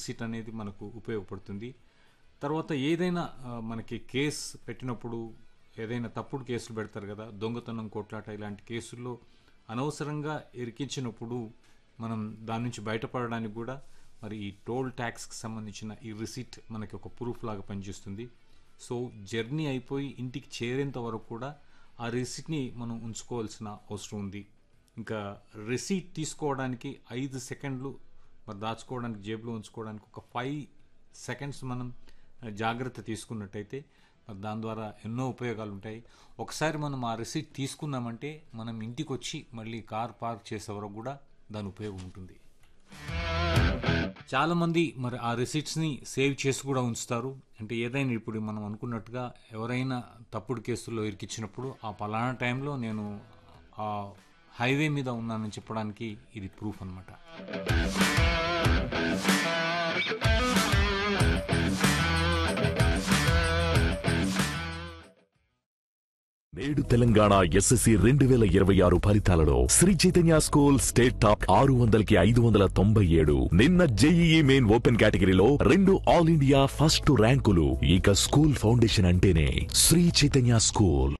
receipt అనేది మనకు ఉపయోగపడుతుంది తర్వాత ఏదైనా ఆ, మనకి కేసు పెట్టినప్పుడు ఏదైనా తప్పుడు కేసులు పెడతారు కదా దొంగతనం కొట్లాట ఇలాంటి కేసుల్లో అనవసరంగా ఇరికించినప్పుడు మనం దాని నుంచి బయటపడడానికి కూడా మరి ఈ టోల్ ట్యాక్స్కి సంబంధించిన ఈ రిసీట్ మనకి ఒక ప్రూఫ్ లాగా పనిచేస్తుంది సో జర్నీ అయిపోయి ఇంటికి చేరేంత వరకు కూడా ఆ రిసీట్ని మనం ఉంచుకోవాల్సిన అవసరం ఉంది ఇంకా రిసీట్ తీసుకోవడానికి ఐదు సెకండ్లు మరి దాచుకోవడానికి జేబులో ఉంచుకోవడానికి ఒక ఫైవ్ సెకండ్స్ మనం ఆ, జాగ్రత్త తీసుకున్నట్టయితే మరి దాని ద్వారా ఎన్నో ఉపయోగాలు ఉంటాయి ఒకసారి మనం ఆ రిసీట్ తీసుకున్నామంటే మనం ఇంటికి వచ్చి మళ్ళీ కార్ పార్క్ చేసే వరకు కూడా దాని ఉపయోగం ఉంటుంది చాలా మంది మరి ఆ రిసీట్స్ని సేవ్ చేసి కూడా ఉంచుతారు అంటే ఏదైనా ఇప్పుడు మనం అనుకున్నట్టుగా ఎవరైనా తప్పుడు కేసుల్లో ఇరికిచ్చినప్పుడు ఆ పలానా టైంలో నేను ఆ హైవే మీద ఉన్నానని చెప్పడానికి ఇది ప్రూఫ్ అన్నమాట నేడు తెలంగాణ ఎస్ఎస్సి రెండు వేల ఇరవై ఆరు ఫలితాలలో Sri Chaitanya school state top ఆరు వందలకి ఐదు వందల తొంభై ఏడు నిన్న జేఈఈ మెయిన్ ఓపెన్ కేటగిరీలో రెండు ఆల్ ఇండియా ఫస్ట్ ర్యాంకులు ఇక స్కూల్ ఫౌండేషన్ అంటేనే శ్రీ చైతన్య స్కూల్